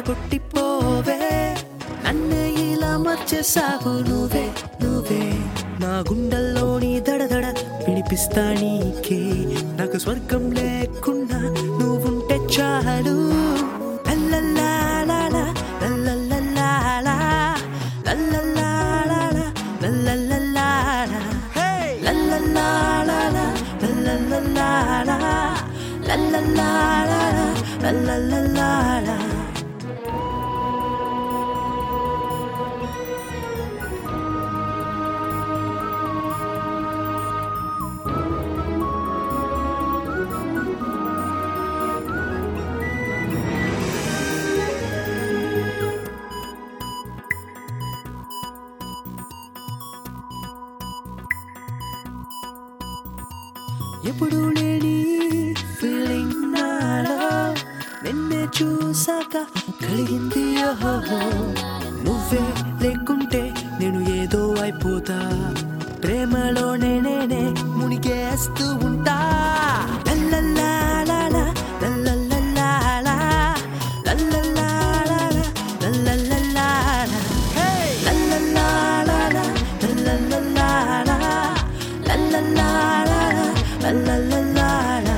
చెడగొట్టిపోవే నన్ను ఇలా మార్చేసావు నువ్వే నువ్వే నా గుండెల్లోని దడదడ వినిపిస్తా నీకే నాకు స్వర్గం లేకుండా నువ్వుంటే చాలు లల్లల్లాలాలా, లల్లల్లాలాలా, లల్లల్లాలాలా, లల్లల్లాలాలా. లల్లల్లాలాలా, లల్లల్లాలాలా, లల్లల్లాలాలా, లల్లల్లాలాలా. ఎప్పుడు లేని ఫీలింగ్ నాలో నిన్నే చూసాక కలిగింది ఓహో నువ్వే లేకుంటే నేను ఏదో అయిపోతా ప్రేమలోనే నేనే మునిగేస్తూ ఉంటా లల్లల్లాలాలా, లల్లల్లాలాలా, లల్లల్లాలాలా, లల్లల్లాలాలా. లల్లల్లాలాలా, లల్లల్లాలాలా, లల్లల్లాలాలా, లల్లల్లాలాలా.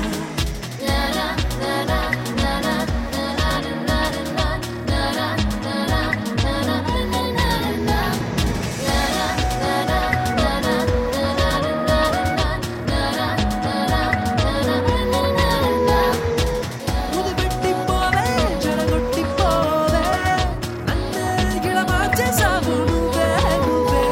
ముదిపెట్టిపోవే, చెడగొట్టిపోవే, నన్నే ఇలా మార్చేసావు నువ్వే, నువ్వే.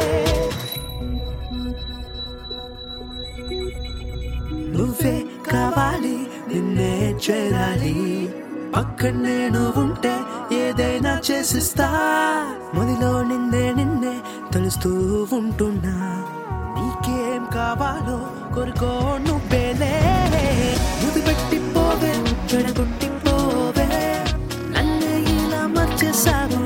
నువ్వే కావాలి నిన్నే చేరాలి పక్కన నేను ఉంటే ఏదైనా చేసిస్తా మొదిలో నిన్నే నిన్నే తెలుస్తూ ఉంటున్నా నీకేం కావాలో కోరుకో నువ్వేలే ముది పెట్టిపోవే చెడగొట్టిపోవే నన్ను ఇలా మార్చేసావు